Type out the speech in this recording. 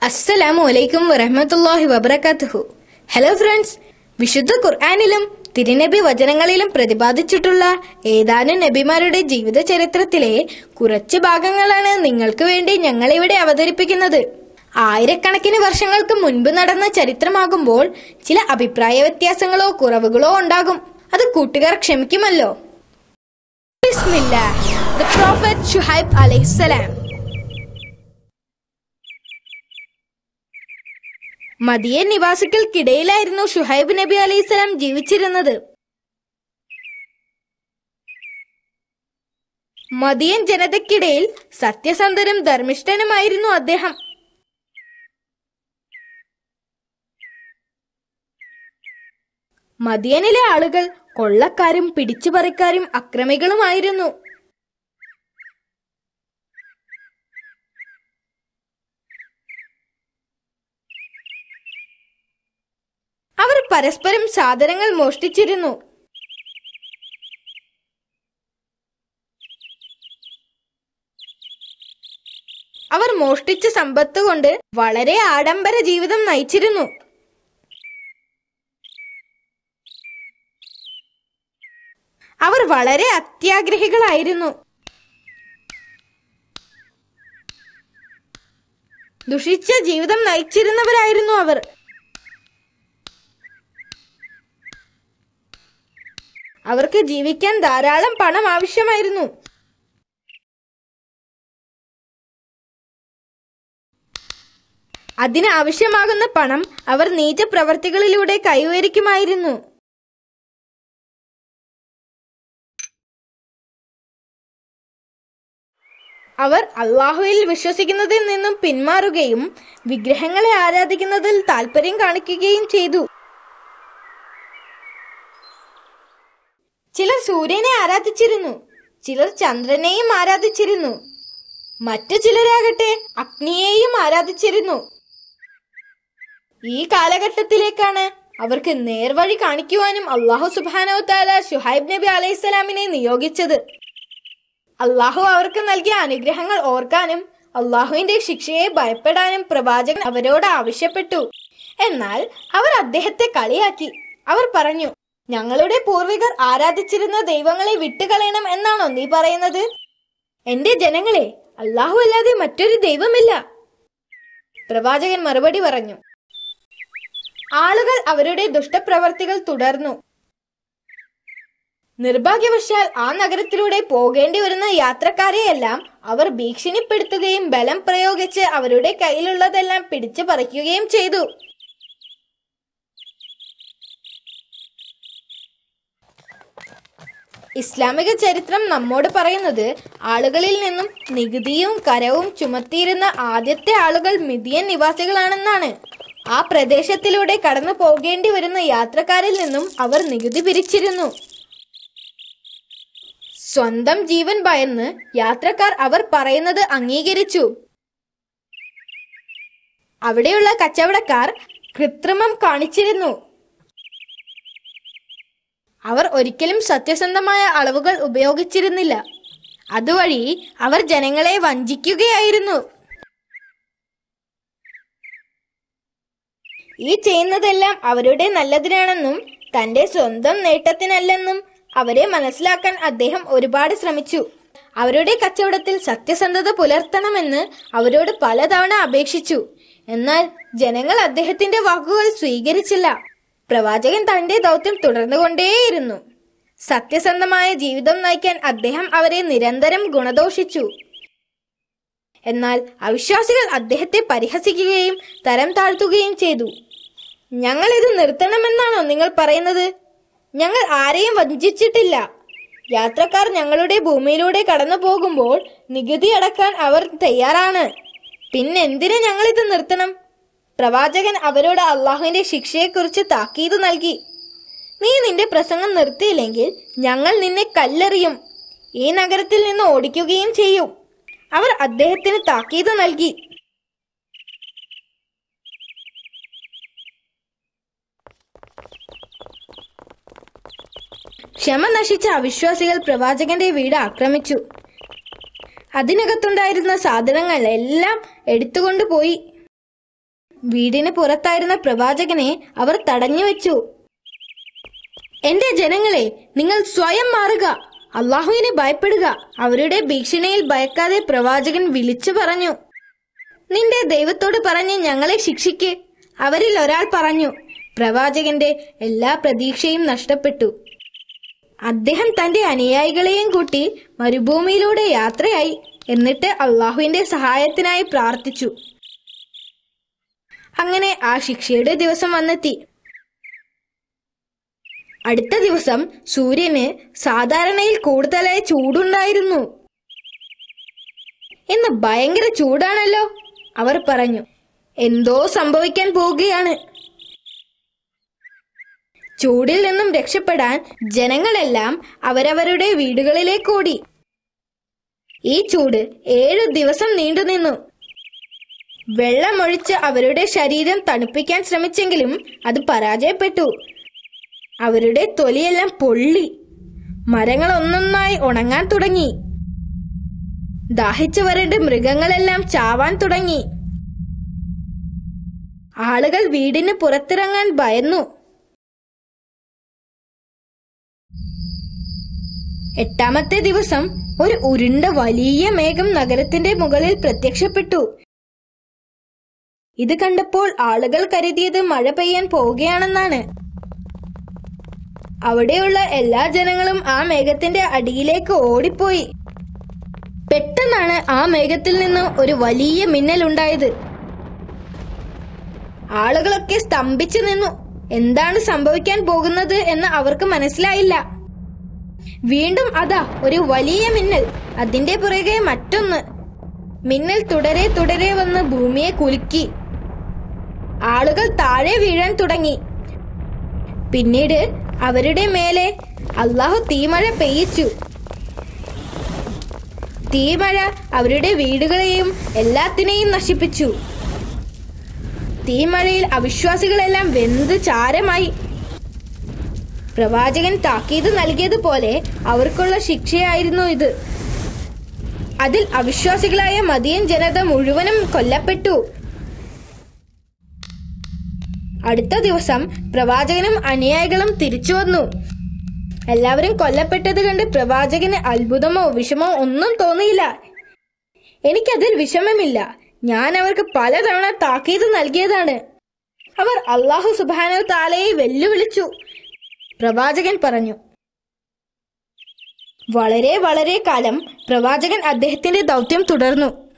അസ്സലാമു അലൈക്കും വറഹ്മത്തുള്ളാഹി വബറകാതുഹു ഹലോ ഫ്രണ്ട്സ് വിശുദ്ധ ഖുർആനിലും തിരുനബി വചനങ്ങളിലും പ്രതിപാദിച്ചിട്ടുള്ള ഏതാനും നബിമാരുടെ ജീവിത ചരിത്രത്തിലെ കുറച്ച് ഭാഗങ്ങളാണ് നിങ്ങൾക്ക് വേണ്ടി ഞങ്ങൾ ഇവിടെ അവതരിപ്പിക്കുന്നത് ആയിരക്കണക്കിന് വർഷങ്ങൾക്ക് മുൻപ് നടന്ന ചരിത്രമാകുമ്പോൾ ചില അഭിപ്രായ വ്യത്യാസങ്ങളോ കുറവുകളോ ഉണ്ടാകും അത് കൂട്ടുകാർ ക്ഷമിക്കുമല്ലോ ബിസ്മില്ലാ ദ പ്രോഫറ്റ് ഷുഹൈബ് അലൈഹിസ്സലാം മദിയൻ നിവാസികൾക്കിടയിലായിരുന്നു ഷുഹൈബ് നബി അലൈഹിസ്സലാം ജീവിച്ചിരുന്നത് മദിയൻ ജനതയ്ക്കിടയിൽ സത്യസന്ധനും ധർമ്മിഷ്ഠനുമായിരുന്നു അദ്ദേഹം മദിയനിലെ ആളുകൾ കൊള്ളക്കാരും പിടിച്ചുപറിക്കാരും അക്രമികളുമായിരുന്നു അവർ പരസ്പരം സാധനങ്ങൾ മോഷ്ടിച്ചിരുന്നു അവർ മോഷ്ടിച്ച സമ്പത്ത് കൊണ്ട് വളരെ ആഡംബര ജീവിതം നയിച്ചിരുന്നു അവർ വളരെ അത്യാഗ്രഹികളായിരുന്നു ദുഷിച്ച ജീവിതം നയിച്ചിരുന്നവരായിരുന്നു അവർ അവർക്ക് ജീവിക്കാൻ ധാരാളം പണം ആവശ്യമായിരുന്നു അതിന് ആവശ്യമാകുന്ന പണം അവർ നീച പ്രവർത്തികളിലൂടെ കൈവരിക്കുമായിരുന്നു അവർ അള്ളാഹുവിൽ വിശ്വസിക്കുന്നതിൽ നിന്നും പിന്മാറുകയും വിഗ്രഹങ്ങളെ ആരാധിക്കുന്നതിൽ താല്പര്യം കാണിക്കുകയും ചെയ്തു ചിലർ സൂര്യനെ ആരാധിച്ചിരുന്നു ചിലർ ചന്ദ്രനെയും ആരാധിച്ചിരുന്നു മറ്റു ചിലരാകട്ടെ അഗ്നിയെയും ആരാധിച്ചിരുന്നു ഈ കാലഘട്ടത്തിലേക്കാണ് അവർക്ക് നേർവഴി കാണിക്കുവാനും അള്ളാഹു സുബാനോ താല ഷുഹൈബ് നബി അലൈഹിസ്സലാമിനെ നിയോഗിച്ചത് അള്ളാഹു അവർക്ക് നൽകിയ അനുഗ്രഹങ്ങൾ ഓർക്കാനും അള്ളാഹുവിന്റെ ശിക്ഷയെ ഭയപ്പെടാനും പ്രവാചകൻ അവരോട് ആവശ്യപ്പെട്ടു എന്നാൽ അവർ അദ്ദേഹത്തെ കളിയാക്കി അവർ പറഞ്ഞു ഞങ്ങളുടെ പൂർവികർ ആരാധിച്ചിരുന്ന ദൈവങ്ങളെ വിട്ടുകളയണം എന്നാണോ നീ പറയുന്നത് എന്റെ ജനങ്ങളെ അള്ളാഹു അല്ലാതെ മറ്റൊരു ദൈവമില്ല പ്രവാചകൻ മറുപടി പറഞ്ഞു ആളുകൾ അവരുടെ ദുഷ്ടപ്രവർത്തികൾ തുടർന്നു നിർഭാഗ്യവശാൽ ആ നഗരത്തിലൂടെ പോകേണ്ടി വരുന്ന യാത്രക്കാരെയെല്ലാം അവർ ഭീഷണിപ്പെടുത്തുകയും ബലം പ്രയോഗിച്ച് അവരുടെ കയ്യിലുള്ളതെല്ലാം പിടിച്ചു പറിക്കുകയും ചെയ്തു ഇസ്ലാമിക ചരിത്രം നമ്മോട് പറയുന്നത് ആളുകളിൽ നിന്നും നികുതിയും കരവും ചുമത്തിയിരുന്ന ആദ്യത്തെ ആളുകൾ മിതിയൻ നിവാസികളാണെന്നാണ് ആ പ്രദേശത്തിലൂടെ കടന്നു പോകേണ്ടി വരുന്ന യാത്രക്കാരിൽ നിന്നും അവർ നികുതി പിരിച്ചിരുന്നു സ്വന്തം ജീവൻ ഭയന്ന് യാത്രക്കാർ അവർ പറയുന്നത് അംഗീകരിച്ചു അവിടെയുള്ള കച്ചവടക്കാർ കൃത്രിമം കാണിച്ചിരുന്നു അവർ ഒരിക്കലും സത്യസന്ധമായ അളവുകൾ ഉപയോഗിച്ചിരുന്നില്ല അതുവഴി അവർ ജനങ്ങളെ വഞ്ചിക്കുകയായിരുന്നു ഈ ചെയ്യുന്നതെല്ലാം അവരുടെ നല്ലതിനാണെന്നും തന്റെ സ്വന്തം നേട്ടത്തിനല്ലെന്നും അവരെ മനസ്സിലാക്കാൻ അദ്ദേഹം ഒരുപാട് ശ്രമിച്ചു അവരുടെ കച്ചവടത്തിൽ സത്യസന്ധത പുലർത്തണമെന്ന് അവരോട് പലതവണ അപേക്ഷിച്ചു എന്നാൽ ജനങ്ങൾ അദ്ദേഹത്തിന്റെ വാക്കുകൾ സ്വീകരിച്ചില്ല പ്രവാചകൻ തന്റെ ദൗത്യം തുടർന്നുകൊണ്ടേയിരുന്നു സത്യസന്ധമായ ജീവിതം നയിക്കാൻ അദ്ദേഹം അവരെ നിരന്തരം ഗുണദോഷിച്ചു എന്നാൽ അവിശ്വാസികൾ അദ്ദേഹത്തെ പരിഹസിക്കുകയും തരം താഴ്ത്തുകയും ചെയ്തു ഞങ്ങൾ ഇത് നിർത്തണമെന്നാണോ നിങ്ങൾ പറയുന്നത് ഞങ്ങൾ ആരെയും വഞ്ചിച്ചിട്ടില്ല യാത്രക്കാർ ഞങ്ങളുടെ ഭൂമിയിലൂടെ കടന്നു പോകുമ്പോൾ നികുതി അടക്കാൻ അവർ തയ്യാറാണ് പിന്നെന്തിനു ഞങ്ങൾ ഇത് നിർത്തണം പ്രവാചകൻ അവരോട് അള്ളാഹുവിന്റെ ശിക്ഷയെക്കുറിച്ച് താക്കീത് നൽകി നീ നിന്റെ പ്രസംഗം നിർത്തിയില്ലെങ്കിൽ ഞങ്ങൾ നിന്നെ കല്ലെറിയും ഈ നഗരത്തിൽ നിന്ന് ഓടിക്കുകയും ചെയ്യും അവർ അദ്ദേഹത്തിന് താക്കീത് നൽകി ക്ഷമ നശിച്ച അവിശ്വാസികൾ പ്രവാചകന്റെ വീട് ആക്രമിച്ചു അതിനകത്തുണ്ടായിരുന്ന സാധനങ്ങൾ എല്ലാം എടുത്തുകൊണ്ടുപോയി വീടിന് പുറത്തായിരുന്ന പ്രവാചകനെ അവർ തടഞ്ഞു വെച്ചു എന്റെ ജനങ്ങളെ നിങ്ങൾ സ്വയം മാറുക അള്ളാഹുവിനെ ഭയപ്പെടുക അവരുടെ ഭീഷണിയിൽ ഭയക്കാതെ പ്രവാചകൻ വിളിച്ചു പറഞ്ഞു നിന്റെ ദൈവത്തോട് പറഞ്ഞ് ഞങ്ങളെ ശിക്ഷിക്ക് അവരിൽ ഒരാൾ പറഞ്ഞു പ്രവാചകന്റെ എല്ലാ പ്രതീക്ഷയും നഷ്ടപ്പെട്ടു അദ്ദേഹം തന്റെ അനുയായികളെയും കൂട്ടി മരുഭൂമിയിലൂടെ യാത്രയായി എന്നിട്ട് അള്ളാഹുവിന്റെ സഹായത്തിനായി പ്രാർത്ഥിച്ചു അങ്ങനെ ആ ശിക്ഷയുടെ ദിവസം വന്നെത്തി അടുത്ത ദിവസം സൂര്യന് സാധാരണയിൽ കൂടുതലായി ചൂടുണ്ടായിരുന്നു ഇന്ന് ഭയങ്കര ചൂടാണല്ലോ അവർ പറഞ്ഞു എന്തോ സംഭവിക്കാൻ പോവുകയാണ് ചൂടിൽ നിന്നും രക്ഷപ്പെടാൻ ജനങ്ങളെല്ലാം അവരവരുടെ വീടുകളിലേക്ക് ഓടി ഈ ചൂട് ഏഴു ദിവസം നീണ്ടുനിന്നു വെള്ളമൊഴിച്ച് അവരുടെ ശരീരം തണുപ്പിക്കാൻ ശ്രമിച്ചെങ്കിലും അത് പരാജയപ്പെട്ടു അവരുടെ തൊലിയെല്ലാം പൊള്ളി മരങ്ങൾ ഒന്നൊന്നായി ഉണങ്ങാൻ തുടങ്ങി ദാഹിച്ചു വരേണ്ട മൃഗങ്ങളെല്ലാം ചാവാൻ തുടങ്ങി ആളുകൾ വീടിന് പുറത്തിറങ്ങാൻ ഭയന്നു എട്ടാമത്തെ ദിവസം ഒരു ഉരുണ്ട വലിയ മേഘം നഗരത്തിന്റെ മുകളിൽ പ്രത്യക്ഷപ്പെട്ടു ഇത് കണ്ടപ്പോൾ ആളുകൾ കരുതിയത് മഴ പെയ്യാൻ പോവുകയാണെന്നാണ് അവിടെയുള്ള എല്ലാ ജനങ്ങളും ആ മേഘത്തിന്റെ അടിയിലേക്ക് ഓടിപ്പോയി പെട്ടെന്നാണ് ആ മേഘത്തിൽ നിന്ന് ഒരു വലിയ മിന്നലുണ്ടായത് ആളുകളൊക്കെ സ്തംഭിച്ചു നിന്നു എന്താണ് സംഭവിക്കാൻ പോകുന്നത് എന്ന് അവർക്ക് മനസ്സിലായില്ല വീണ്ടും അതാ ഒരു വലിയ മിന്നൽ അതിന്റെ പുറകെ മറ്റൊന്ന് മിന്നൽ തുടരെ തുടരെ വന്ന് ഭൂമിയെ കുലുക്കി ആളുകൾ താഴെ വീഴാൻ തുടങ്ങി പിന്നീട് അവരുടെ മേലെ അള്ളാഹു തീമഴ പെയ്യിച്ചു തീമഴ അവരുടെ വീടുകളെയും എല്ലാത്തിനെയും നശിപ്പിച്ചു തീമഴയിൽ അവിശ്വാസികളെല്ലാം വെന്ത് ചാരമായി പ്രവാചകൻ താക്കീത് നൽകിയതുപോലെ അവർക്കുള്ള ശിക്ഷയായിരുന്നു ഇത് അതിൽ അവിശ്വാസികളായ മദിയൻ ജനത മുഴുവനും കൊല്ലപ്പെട്ടു അടുത്ത ദിവസം പ്രവാചകനും അനുയായികളും തിരിച്ചു വന്നു എല്ലാവരും കൊല്ലപ്പെട്ടത് കണ്ട് പ്രവാചകന് അത്ഭുതമോ വിഷമോ ഒന്നും തോന്നിയില്ല എനിക്കതിൽ വിഷമമില്ല ഞാൻ അവർക്ക് പലതവണ താക്കീത് നൽകിയതാണ് അവർ അള്ളാഹു സുബാനോ താലയെ വെല്ലുവിളിച്ചു പ്രവാചകൻ പറഞ്ഞു വളരെ വളരെ കാലം പ്രവാചകൻ അദ്ദേഹത്തിന്റെ ദൗത്യം തുടർന്നു